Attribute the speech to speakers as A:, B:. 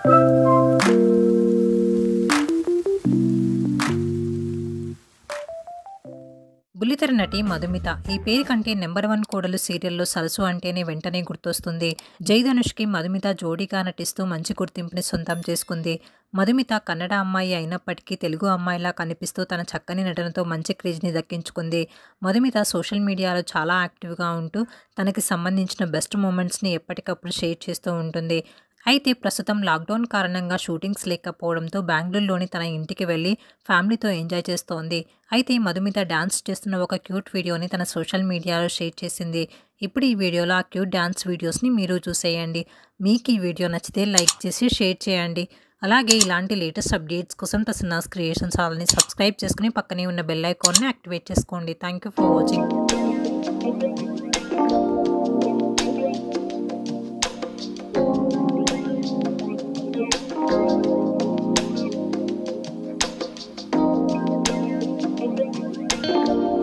A: బుల్లితెర నటి మధుమిత ఈ పేరు కంటే నెంబర్ వన్ కోడలు సీరియల్లో సరసు అంటేనే వెంటనే గుర్తొస్తుంది జై ధనుష్కి మధుమిత జోడీగా నటిస్తూ మంచి గుర్తింపుని సొంతం చేసుకుంది మధుమిత కన్నడ అమ్మాయి అయినప్పటికీ తెలుగు అమ్మాయిలా కనిపిస్తూ తన చక్కని నటనతో మంచి క్రేజ్ని దక్కించుకుంది మధుమిత సోషల్ మీడియాలో చాలా యాక్టివ్గా ఉంటూ తనకి సంబంధించిన బెస్ట్ మూమెంట్స్ని ఎప్పటికప్పుడు షేర్ చేస్తూ ఉంటుంది అయితే ప్రస్తుతం లాక్డౌన్ కారణంగా షూటింగ్స్ లేకపోవడంతో బెంగళూరులోని తన ఇంటికి వెళ్ళి ఫ్యామిలీతో ఎంజాయ్ చేస్తోంది అయితే మధుమిత డాన్స్ చేస్తున్న ఒక క్యూట్ వీడియోని తన సోషల్ మీడియాలో షేర్ చేసింది ఇప్పుడు ఈ వీడియోలో ఆ క్యూట్ డాన్స్ వీడియోస్ని మీరు చూసేయండి మీకు ఈ వీడియో నచ్చితే లైక్ చేసి షేర్ చేయండి అలాగే ఇలాంటి లేటెస్ట్ అప్డేట్స్ కోసం తసనాస్ క్రియేషన్స్ ఛానల్ని సబ్స్క్రైబ్ చేసుకుని పక్కనే ఉన్న బెల్ ఐకాన్ని యాక్టివేట్ చేసుకోండి thank you for watching
B: Thank you.